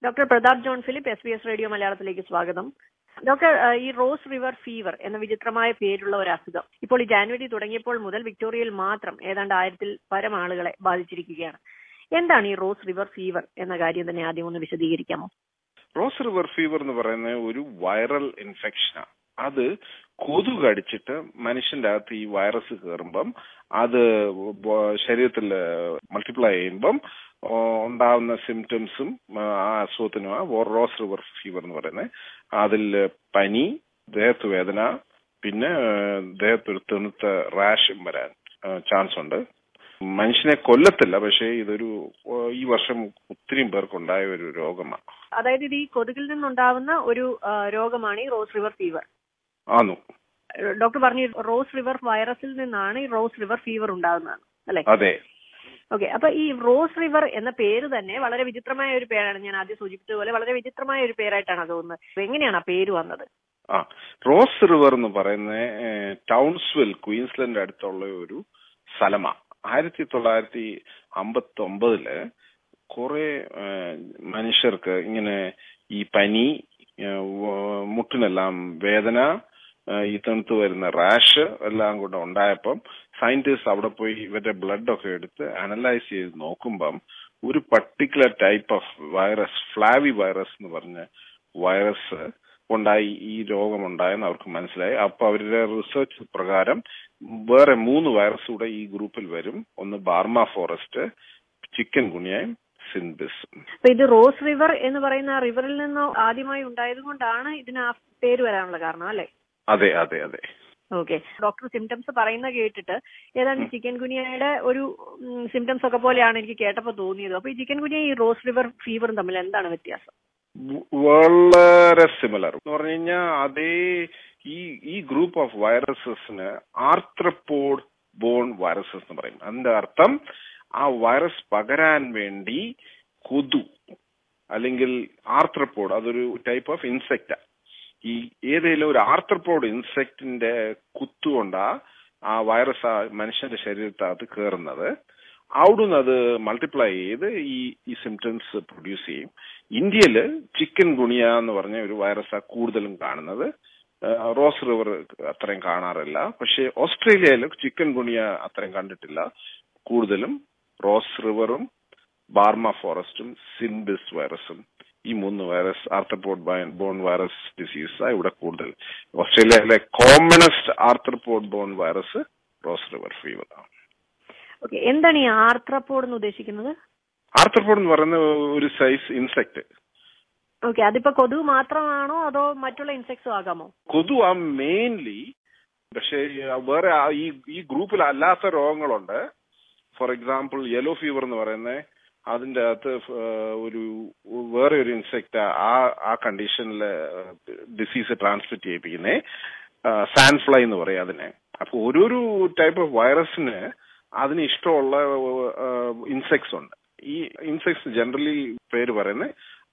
Doctor Pratap John Philip S B S radio മലയാളത്തിലേക്ക് സ്വാഗതം doctor ഏഹ്, ഈ റോസ് റിവർ ഫീവർ എന്ന വിചിത്രമായ പേരുള്ള ഒരു അസുഖം ഇപ്പോൾ ഈ ജാനുവരി തുടങ്ങിയപ്പോൾ മുതൽ വിക്ടോറിയയിൽ മാത്രം ഏതാണ്ട് ആയിരത്തിൽ പരം ആളുകളെ ബാധിച്ചിരിക്കുകയാണ് എന്താണ് ഈ റോസ് റിവർ ഫീവർ എന്ന കാര്യം തന്നെ ആദ്യം ഒന്ന് വിശദീകരിക്കാമോ റോസ് റിവർ ഫീവർ എന്ന് പറയുന്ന ഒരു വൈറൽ ഇൻഫെക്ഷനാണ് അത് കൊതുക് കടിച്ചിട്ട് മനുഷ്യന്റെ അകത്ത് ഈ വൈറസ് കയറുമ്പം അത് ബോ- ശരീരത്തിൽ മൾട്ടിപ്ലൈ ചെയ്യുമ്പം ആ, ഉണ്ടാവുന്ന സിംറ്റംസും ആ അസുഖത്തിനുമാണ് റോസ് റിവർ ഫീവർ എന്ന് പറയുന്നത് അതിൽ പനി ദേഹത്ത് വേദന പിന്നെ ആ, ദേഹത്തൊരു തെണുത്ത റാഷും വരാൻ ചാൻസ് ഉണ്ട് മനുഷ്യനെ കൊല്ലത്തില്ല പക്ഷേ ഇതൊരു ആ, ഈ വർഷം ഒത്തിരി പേർക്കുണ്ടായ ഒരു രോഗമാണ് അതായത് ഇത് ഈ കൊതുകിൽ നിന്നുണ്ടാവുന്ന ഒരു ആ, രോഗമാണ് ഈ റോസ് റിവർ ഫീവർ ആന്നു ഡോക്ടർ പറഞ്ഞു ഈ റോസ് റിവർ വൈറസിൽ നിന്നാണ് ഈ റോസ് റിവർ ഫീവർ ഉണ്ടാകുന്നത് അല്ലെ അതെ ഓക്കെ അപ്പൊ ഈ റോസ് റിവർ എന്ന പേര് തന്നെ വളരെ വിചിത്രമായ ഒരു പേരാണ് ഞാൻ ആദ്യം സൂചിപ്പിച്ചതുപോലെ വളരെ വിചിത്രമായ ഒരു പേരായിട്ടാണ് തോന്നുന്നത് അപ്പൊ എങ്ങനെയാണ് ആ പേര് വന്നത് ആ റോസ് റിവർ എന്ന് പറയുന്ന ടൗൺസ്വിൽ ക്വീൻസ്ലൻഡ് അടുത്തുള്ള ഒരു സ്ഥലമാണ് ആയിരത്തി തൊള്ളായിരത്തി അമ്പത്തി ഒമ്പതില് കുറെ മനുഷ്യർക്ക് ഇങ്ങനെ ഈ പനി ഏ, വ- മുട്ടിനെല്ലാം വേദന ഏ, ഈ തണുത്ത് വരുന്ന റാഷ് എല്ലാം കൂടെ ഉണ്ടായപ്പം സയന്റിസ്റ്റ് അവിടെ പോയി ഇവരുടെ ബ്ലഡ് ഒക്കെ എടുത്ത് അനലൈസ് ചെയ്ത് നോക്കുമ്പം ഒരു particular type of virus flavivirus എന്ന് പറഞ്ഞ വൈറസ് ഉണ്ടായി ഈ രോഗം ഉണ്ടായെന്ന് അവർക്ക് മനസ്സിലായി അപ്പൊ അവരുടെ റിസർച്ച് പ്രകാരം വേറെ മൂന്ന് വൈറസ് കൂടെ ഈ ഗ്രൂപ്പിൽ വരും ഒന്ന് ബാർമ ഫോറസ്റ്റ് ചിക്കൻ ഗുണിയയും സിൻബിസ് അപ്പൊ ഇത് റോസ് റിവർ എന്ന് പറയുന്ന ആ റിവറിൽ നിന്ന് ആദ്യമായി ഉണ്ടായത് കൊണ്ടാണ് ഇതിന് ആ പേര് വരാനുള്ള കാരണം അല്ലെ അതെ അതെ അതെ ഓക്കെ ഡോക്ടർ സിംറ്റംസ് പറയുന്ന കേട്ടിട്ട് ഏതാണ്ട് ചിക്കൻ ഗുനിയയുടെ ഒരു സിംറ്റംസ് ഒക്കെ പോലെയാണ് എനിക്ക് കേട്ടപ്പോ തോന്നിയത് അപ്പൊ ഈ ചിക്കൻ ഗുനിയ ഈ റോസ് റിവർ ഫീവറും തമ്മിൽ എന്താണ് വ്യത്യാസം വ- വളരെ സിമിലർ എന്ന് പറഞ്ഞു കഴിഞ്ഞാൽ അതേ ഈ ഈ ഗ്രൂപ്പ് ഓഫ് വൈറസസിന് ആർത്രപ്പോഡ് ബോൺ വൈറസസ് എന്ന് പറയും അതിന്റെ അർത്ഥം ആ വൈറസ് പകരാൻ വേണ്ടി കൊതു അല്ലെങ്കിൽ ആർത്രപ്പോഡ് അതൊരു ടൈപ്പ് ഓഫ് ഇൻസെക്റ്റാ ഈ ഏതെങ്കിലും ഒരു ആർത്രപ്പോഡ് ഇൻസെക്റ്റിന്റെ കുത്തുകൊണ്ടാ ആ വൈറസ് ആ മനുഷ്യന്റെ ശരീരത്തിനകത്ത് കയറുന്നത് അവിടുന്ന് അത് മൾട്ടിപ്ലൈ ചെയ്ത് ഈ ഈ സിംറ്റംസ് പ്രൊഡ്യൂസ് ചെയ്യും ഇന്ത്യയില് ചിക്കൻ ഗുണിയ എന്ന് പറഞ്ഞ ഒരു വൈറസാ കൂടുതലും കാണുന്നത് ഏഹ് റോസ് റിവർ അത്രയും കാണാറില്ല പക്ഷെ ഓസ്ട്രേലിയയിൽ ചിക്കൻ ഗുണിയ അത്രയും കണ്ടിട്ടില്ല കൂടുതലും റോസ് റിവറും ബാർമ ഫോറസ്റ്റും സിൻബിസ് വൈറസും ഈ മൂന്ന് virus arthropod borne virus disease ഇവിടെ കൂടുതൽ ഓസ്ട്രേലിയയിലെ commonest arthropod borne virus Ross River fever ആണ് ഓക്കെ എന്താണ് ഈ ആർത്രപ്പോഡ് എന്ന് ഉദ്ദേശിക്കുന്നത് ആർത്തപ്പോഡ് എന്ന് പറയുന്ന ഒരു സൈസ് ഇൻസെക്ട് ഓക്കെ അതിപ്പോ കൊതുക് മാത്രമാണോ അതോ മറ്റുള്ള ഇൻസെക്ട്സും ആകാമോ കൊതു ആ മെയിൻലി പക്ഷേ വേറെ ആ ഈ ഈ ഗ്രൂപ്പിൽ അല്ലാത്ത രോഗങ്ങളുണ്ട് ഫോർ എക്സാമ്പിൾ യെല്ലോ ഫീവർ എന്ന് പറയുന്ന അതിന്റെ അകത്ത് ഫ്- ഒരു വേറെ ഒരു ഇൻസെക്ട് ആ ആ കണ്ടീഷനിൽ ഡിസീസ് ട്രാൻസ്മിറ്റ് ചെയ്യിപ്പിക്കുന്നേ സാൻഡ് ഫ്ലൈ എന്ന് പറയും അതിനെ അപ്പൊ ഓരോരോ ടൈപ്പ് ഓഫ് വൈറസിന് അതിന് ഇഷ്ടമുള്ള ഇൻസെക്ട്സ് ഉണ്ട് ഈ ഇൻസെക്ട്സ് ജനറലി പേര് പറയുന്നത്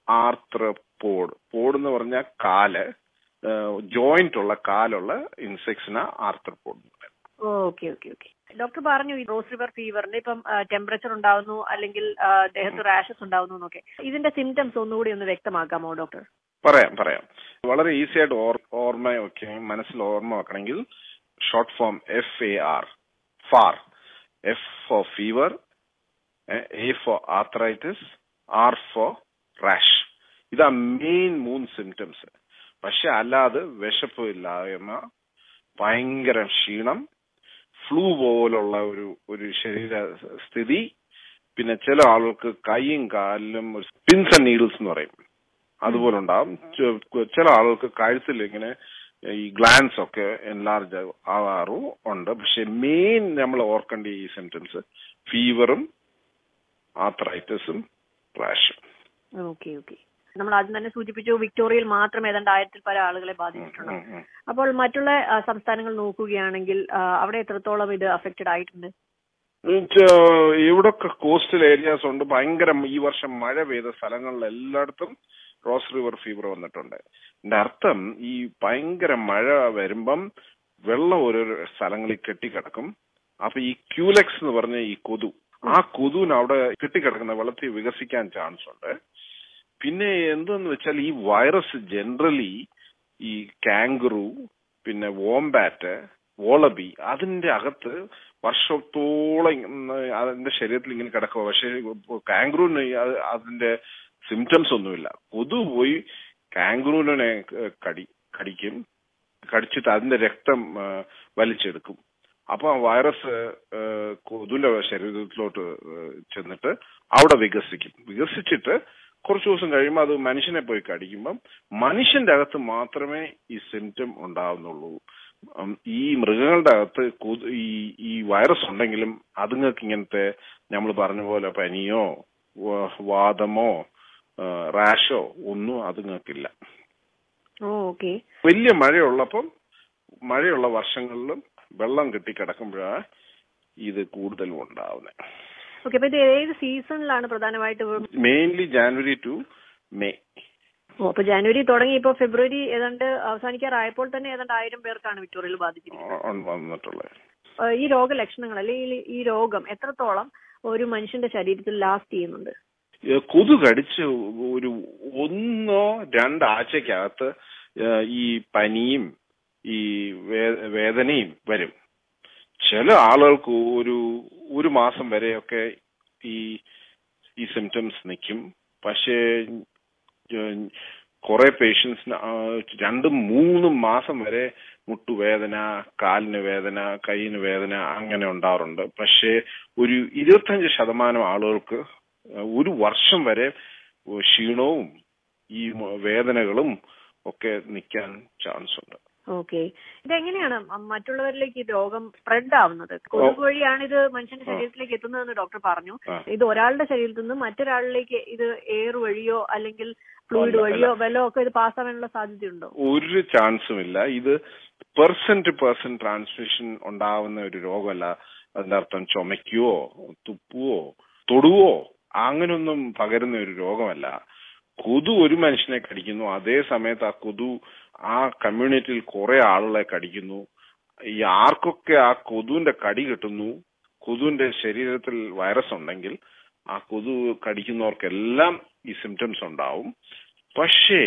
ആർത്രപോഡ് പോഡ് എന്ന് പറഞ്ഞാൽ കാല് ജോയിന്റ് ഉള്ള കാലുള്ള ഇൻസെക്ട്സിന് ആർത്രപോഡ് എന്ന് പറയുന്നത് ഓക്കെ ഓക്കെ ഓക്കെ ഡോക്ടർ പറഞ്ഞു ഈ റോസ് റിവർ ഫീവറിന്റെ ഇപ്പം ടെമ്പറേച്ചർ ഉണ്ടാവുന്നു അല്ലെങ്കിൽ ആ, ദേഹത്ത് റാഷസ് ഉണ്ടാവുന്നു എന്നൊക്കെ ഇതിന്റെ സിംറ്റംസ് ഒന്നുകൂടി ഒന്ന് വ്യക്തമാക്കാമോ ഡോക്ടർ പറയാം പറയാം വളരെ ഈസി ആയിട്ട് ഓർ- ഓർമ്മ ഒക്കെ മനസ്സിൽ ഓർമ്മ വെക്കണമെങ്കിൽ short form F A R FAR F for fever A for arthritis R for rash ഇതാ മെയിൻ മൂന്ന് സിംറ്റംസ് പക്ഷെ അല്ലാതെ വിശപ്പ് ഇല്ലായ്മ ഭയങ്കര ക്ഷീണം ഫ്ലൂ പോലുള്ള ഒരു ഒരു ശരീര സ്ഥിതി പിന്നെ ചില ആളുകൾക്ക് കൈയും കാലിലും പിൻസ് ആൻഡ് നീഡിൽസ് എന്ന് പറയും അതുപോലെ ഉണ്ടാവും ചെ- ചില ആളുകൾക്ക് കഴുത്തിൽ ഇങ്ങനെ ഈ ഗ്ലാൻസ് ഒക്കെ എൻലാർജ് ആവാറും ഉണ്ട് പക്ഷെ മെയിൻ നമ്മൾ ഓർക്കേണ്ട ഈ സിംറ്റംസ് ഫീവറും ആത്രൈറ്റിസും റാഷും ഓക്കെ ഓക്കെ നമ്മൾ ആദ്യം തന്നെ സൂചിപ്പിച്ചു വിക്ടോറിയയിൽ മാത്രം ഏതാണ്ട് ആയിരത്തിൽ പല ആളുകളെ ബാധിച്ചിട്ടുണ്ട് അപ്പോൾ മറ്റുള്ള ആ, സംസ്ഥാനങ്ങൾ നോക്കുകയാണെങ്കിൽ ആ, അവിടെ എത്രത്തോളം ഇത് അഫക്റ്റഡ് ആയിട്ടുണ്ട് ഇവിടൊക്കെ കോസ്റ്റൽ ഏരിയാസ് ഉണ്ട് ഭയങ്കര ഈ വർഷം മഴ പെയ്ത സ്ഥലങ്ങളിൽ എല്ലായിടത്തും റോസ് റിവർ ഫീവർ വന്നിട്ടുണ്ട് എന്റെ അർത്ഥം ഈ ഭയങ്കര മഴ വരുമ്പം വെള്ളം ഓരോരോ സ്ഥലങ്ങളിൽ കെട്ടിക്കിടക്കും അപ്പൊ ഈ ക്യൂലെക്സ് എന്ന് പറഞ്ഞ ഈ കൊതു ആ കൊതുവിന് അവിടെ കെട്ടിക്കിടക്കുന്ന വെള്ളത്തിൽ വികസിക്കാൻ ചാൻസ് ഉണ്ട് പിന്നെ എന്തെന്ന് വെച്ചാൽ ഈ വൈറസ് ജനറലി ഈ കാങ്കറു പിന്നെ വോംബാറ്റ് വോളബി അതിന്റെ അകത്ത് വർഷത്തോളം ഇങ്ങനെ അതിന്റെ ശരീരത്തിൽ ഇങ്ങനെ കിടക്കുക പക്ഷെ കാങ്ക്രൂവിന് അതിന്റെ സിംറ്റംസ് ഒന്നുമില്ല കൊതു പോയി കാങ്ക്രൂവിനെ കടി കടിക്കും കടിച്ചിട്ട് അതിന്റെ രക്തം ആ, വലിച്ചെടുക്കും അപ്പൊ ആ വൈറസ് ആ, കൊതുവിന്റെ ശരീരത്തിലോട്ട് ആ, ചെന്നിട്ട് അവിടെ വികസിക്കും വികസിച്ചിട്ട് കുറച്ച് ദിവസം കഴിയുമ്പോൾ അത് മനുഷ്യനെ പോയി കടിക്കുമ്പം മനുഷ്യന്റെ അകത്ത് മാത്രമേ ഈ സിംറ്റം ഉണ്ടാവുന്നുള്ളൂ ഉം, ഈ മൃഗങ്ങളുടെ അകത്ത് കൊതു ഈ ഈ വൈറസ് ഉണ്ടെങ്കിലും അതുങ്ങൾക്ക് ഇങ്ങനത്തെ നമ്മൾ പറഞ്ഞ പോലെ പനിയോ വ- വാദമോ ആ, റാഷോ ഒന്നും അതുങ്ങൾക്കില്ല ഓ ഓക്കെ വലിയ മഴയുള്ളപ്പം മഴയുള്ള വർഷങ്ങളിലും വെള്ളം കെട്ടിക്കിടക്കുമ്പോഴാണ് ഇത് കൂടുതലും ഉണ്ടാവുന്നത് ഓക്കെ അപ്പൊ ഇത് ഏത് സീസണിലാണ് പ്രധാനമായിട്ട് ഇവ- മെയിൻലി ജാനുവരി ടു മെയ് ഓ അപ്പൊ ജനുവരി തുടങ്ങി ഇപ്പൊ ഫെബ്രുവരി ഏതാണ്ട് അവസാനിക്കാറായപ്പോൾ തന്നെ ഏതാണ്ട് ആയിരം പേർക്കാണ് വിക്ടോറിയയിൽ ബാധിച്ചിരിക്കുന്നത് വന്നിട്ടുള്ളത് ആ, ഈ രോഗലക്ഷണങ്ങൾ അല്ലെങ്കിൽ ഈ രോഗം എത്രത്തോളം ഒരു മനുഷ്യന്റെ ശരീരത്തിൽ ലാസ്റ്റ് ചെയ്യുന്നുണ്ട് ഏ, കൊതു കടിച്ച് ഒരു ഒന്നോ രണ്ടാഴ്ചക്കകത്ത് ഏ, ഈ പനിയും ഈ വേ- വേദനയും വരും ചില ആളുകൾക്ക് ഒരു ഒരു മാസം വരെയൊക്കെ ഈ ഈ സിംറ്റംസ് നിൽക്കും പക്ഷേ കുറെ പേഷ്യൻസിന് രണ്ടും മൂന്നും മാസം വരെ മുട്ടുവേദന കാലിന് വേദന കൈയിന് വേദന അങ്ങനെ ഉണ്ടാവാറുണ്ട് പക്ഷേ ഒരു ഇരുപത്തഞ്ച് ശതമാനം ആളുകൾക്ക് ഒരു വർഷം വരെ ക്ഷീണവും ഈ മ- വേദനകളും ഒക്കെ നിൽക്കാൻ ചാൻസ് ഉണ്ട് ഓക്കെ ഇതെങ്ങനെയാണ് മ- മറ്റുള്ളവരിലേക്ക് ഈ രോഗം സ്പ്രെഡ് ആവുന്നത് കൊതുക് വഴിയാണ് ഇത് മനുഷ്യന്റെ ശരീരത്തിലേക്ക് എത്തുന്നതെന്ന് ഡോക്ടർ പറഞ്ഞു ആ. ഇത് ഒരാളുടെ ശരീരത്തിൽ നിന്ന് മറ്റൊരാളിലേക്ക് ഇത് എയർ വഴിയോ അല്ലെങ്കിൽ ഫ്ലൂയിഡ് അല്ല, വഴിയോ വല്ലോ ഒക്കെ ഇത് പാസ് ആവാനുള്ള സാധ്യതയുണ്ടോ ഒരു ചാൻസും ഇല്ല ഇത് പേഴ്സൺ ടു പേഴ്സൺ ട്രാൻസ്മിഷൻ ഉണ്ടാവുന്ന ഒരു രോഗമല്ല അതിന്റെ അർത്ഥം ചുമയ്ക്കുവോ തുപ്പുവോ തൊടുവോ അങ്ങനൊന്നും പകരുന്ന ഒരു രോഗമല്ല കൊതു ഒരു മനുഷ്യനെ കടിക്കുന്നു അതേ സമയത്ത് ആ കൊതു ആ കമ്മ്യൂണിറ്റിയിൽ കുറെ ആളുകളെ കടിക്കുന്നു ഈ ആർക്കൊക്കെ ആ കൊതുവിന്റെ കടി കിട്ടുന്നു കൊതുവിന്റെ ശരീരത്തിൽ വൈറസ് ഉണ്ടെങ്കിൽ ആ കൊതു കടിക്കുന്നവർക്കെല്ലാം ഈ സിംറ്റംസ് ഉണ്ടാവും പക്ഷേ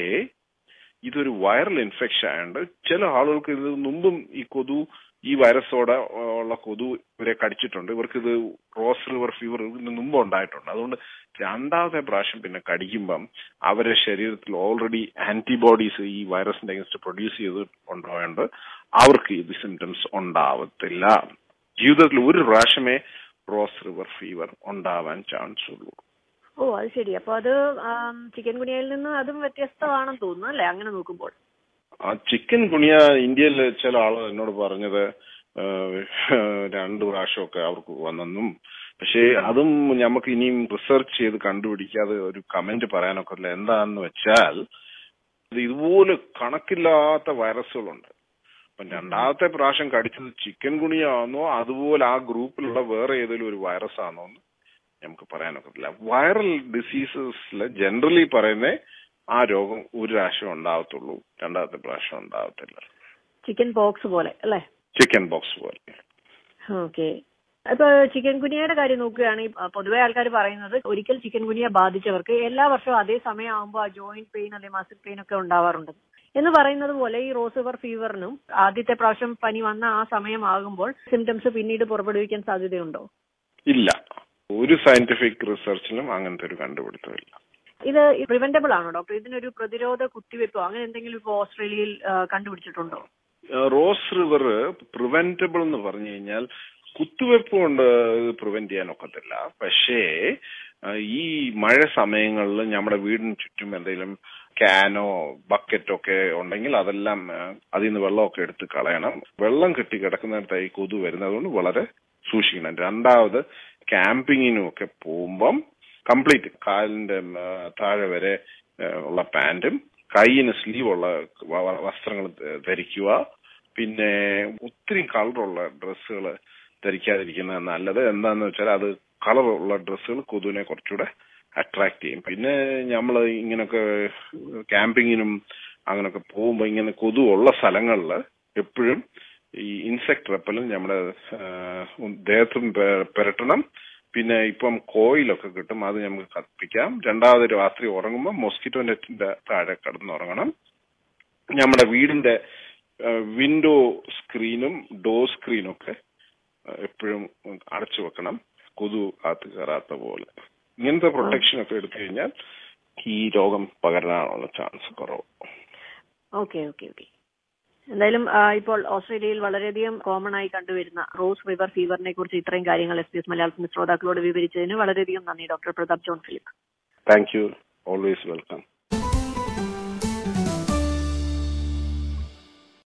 ഇതൊരു വൈറൽ ഇൻഫെക്ഷൻ ആയതുകൊണ്ട് ചില ആളുകൾക്ക് ഇത് മുമ്പും ഈ കൊതു ഈ വൈറസോടെ ഉള്ള കൊതു ഇവരെ കടിച്ചിട്ടുണ്ട് ഇവർക്ക് ഇത് റോസ് റിവർ ഫീവർ ഇതിന് മുമ്പ് ഉണ്ടായിട്ടുണ്ട് അതുകൊണ്ട് രണ്ടാമത്തെ പ്രാവശ്യം പിന്നെ കടിക്കുമ്പം അവരുടെ ശരീരത്തിൽ ഓൾറെഡി ആന്റിബോഡീസ് ഈ വൈറസിന്റെ അഗൻസ്റ്റ് പ്രൊഡ്യൂസ് ചെയ്ത് ഉണ്ടായതുകൊണ്ട് അവർക്ക് ഇത് സിംറ്റംസ് ഉണ്ടാവത്തില്ല ജീവിതത്തിൽ ഒരു പ്രാവശ്യമേ റോസ് റിവർ ഫീവർ ഉണ്ടാവാൻ ചാൻസ് ഉള്ളൂ ഓ അത് ശരി അപ്പൊ അത് ചിക്കൻ ഗുനിയയിൽ നിന്ന് അതും വ്യത്യസ്തമാണെന്ന് തോന്നുന്നു അല്ലെ അങ്ങനെ നോക്കുമ്പോൾ ആ ചിക്കൻ ഗുണിയ ഇന്ത്യയിൽ ചില ആള് എന്നോട് പറഞ്ഞത് ഏഹ്, രണ്ട് പ്രാവശ്യമൊക്കെ അവർക്ക് വന്നെന്നും പക്ഷേ അതും നമുക്ക് ഇനിയും റിസർച്ച് ചെയ്ത് കണ്ടുപിടിക്കാതെ ഒരു കമന്റ് പറയാനൊക്കെ ഇല്ല എന്താണെന്ന് വെച്ചാൽ ഇത് ഇതുപോലെ കണക്കില്ലാത്ത വൈറസുകളുണ്ട് അപ്പം രണ്ടാമത്തെ പ്രാവശ്യം കടിച്ചത് ചിക്കൻ ഗുണിയാണോ അതുപോലെ ആ ഗ്രൂപ്പിലുള്ള വേറെ ഏതെങ്കിലും ഒരു വൈറസ് ആണോ എന്ന് നമുക്ക് പറയാനൊക്കത്തില്ല വൈറൽ ഡിസീസസിൽ ജനറലി പറയുന്നേ ആ രോഗം ഒരു പ്രാവശ്യം ഉണ്ടാവത്തുള്ളൂ രണ്ടാമത്തെ പ്രാവശ്യം ഉണ്ടാവത്തില്ല ചിക്കൻ പോക്സ് പോലെ അല്ലെ ചിക്കൻ ബോക്സ് പോലെ ഓക്കെ ഇപ്പൊ ചിക്കൻ ഗുനിയയുടെ കാര്യം നോക്കുകയാണെങ്കിൽ അഹ് പൊതുവെ ആൾക്കാർ പറയുന്നത് ഒരിക്കൽ ചിക്കൻ ഗുനിയ ബാധിച്ചവർക്ക് എല്ലാ വർഷവും അതേ സമയമാകുമ്പോൾ ആ ജോയിന്റ് പെയിൻ അല്ലെങ്കിൽ മസിൽ പെയിൻ ഒക്കെ ഉണ്ടാവാറുണ്ട് എന്ന് പറയുന്നത് പോലെ ഈ റോസ് റിവർ ഫീവറിനും ആദ്യത്തെ പ്രാവശ്യം പനി വന്ന ആ സമയമാകുമ്പോൾ സിംറ്റംസ് പിന്നീട് പുറപ്പെടുവിക്കാൻ സാധ്യതയുണ്ടോ ഇല്ല ഒരു സയന്റിഫിക് റിസർച്ചിലും അങ്ങനത്തെ ഒരു കണ്ടുപിടുത്തമില്ല ഇത് പ്രിവെന്റബിൾ ആണോ ഡോക്ടർ ഇതിനൊരു പ്രതിരോധ കുത്തിവെപ്പോ അങ്ങനെ എന്തെങ്കിലും ഇപ്പൊ ഓസ്ട്രേലിയയിൽ ആ, കണ്ടുപിടിച്ചിട്ടുണ്ടോ റോസ് റിവർ പ്രിവെന്റബിൾ എന്ന് പറഞ്ഞു കഴിഞ്ഞാൽ കുത്തിവെപ്പ് കൊണ്ട് പ്രിവെന്റ് ചെയ്യാൻ ഒക്കത്തില്ല പക്ഷേ ആ, ഈ മഴ സമയങ്ങളിൽ നമ്മുടെ വീടിന് ചുറ്റും എന്തെങ്കിലും ക്യാനോ ബക്കറ്റോ ഒക്കെ ഉണ്ടെങ്കിൽ അതെല്ലാം ആ, അതിൽ നിന്ന് വെള്ളമൊക്കെ എടുത്ത് കളയണം വെള്ളം കെട്ടി കിടക്കുന്നിടത്തായി കൊതു വരുന്നത് അതുകൊണ്ട് വളരെ സൂക്ഷിക്കണം രണ്ടാമത് ക്യാമ്പിങ്ങിനും ഒക്കെ പോകുമ്പം കംപ്ലീറ്റ് കാലിന്റെ ആ, താഴെ വരെ ആ, ഉള്ള പാന്റും കൈയിന് സ്ലീവ് ഉള്ള വ- വസ്ത്രങ്ങൾ ധ- ധരിക്കുക പിന്നെ ഒത്തിരി കളറുള്ള ഡ്രസ്സുകൾ ധരിക്കാതിരിക്കുന്നത് നല്ലത് എന്താന്ന് വെച്ചാൽ അത് കളറുള്ള ഡ്രസ്സുകൾ കൊതുവിനെ കുറച്ചുകൂടെ അട്രാക്ട് ചെയ്യും പിന്നെ നമ്മൾ ഇങ്ങനൊക്കെ ക്യാമ്പിങ്ങിനും അങ്ങനൊക്കെ പോകുമ്പോൾ ഇങ്ങനെ കൊതു ഉള്ള സ്ഥലങ്ങളിൽ എപ്പോഴും ഈ ഇൻസെക്ട് റെപ്പലും നമ്മുടെ ആ, ദേഹത്തും പെ- പുരട്ടണം പിന്നെ ഇപ്പം കോയിലൊക്കെ കിട്ടും അത് നമുക്ക് കത്തിക്കാം രണ്ടാമത് രാത്രി ഉറങ്ങുമ്പോൾ മൊസ്കിറ്റോ നെറ്റിന്റെ താഴെ കിടന്നുറങ്ങണം നമ്മുടെ വീടിന്റെ വിൻഡോ സ്ക്രീനും ഡോർ സ്ക്രീനും ഒക്കെ എപ്പോഴും അടച്ചു വെക്കണം കൊതു കാത്തു കയറാത്ത പോലെ ഇങ്ങനത്തെ പ്രൊട്ടക്ഷൻ ഒക്കെ എടുത്തു കഴിഞ്ഞാൽ ഈ രോഗം പകരാനുള്ള ചാൻസ് കുറവ് ഓക്കെ ഓക്കെ ഓക്കെ എന്തായാലും ആ, ഇപ്പോൾ ഓസ്ട്രേലിയയിൽ വളരെയധികം കോമൺ ആയി കണ്ടുവരുന്ന റോസ് റിവർ ഫീവറിനെ കുറിച്ച് ഇത്രയും കാര്യങ്ങൾ എസ് പി എസ് മലയാളത്തിന്റെ ശ്രോതാക്കളോട് വിവരിച്ചതിന് വളരെയധികം നന്ദി doctor Pratap John Philip thank you always welcome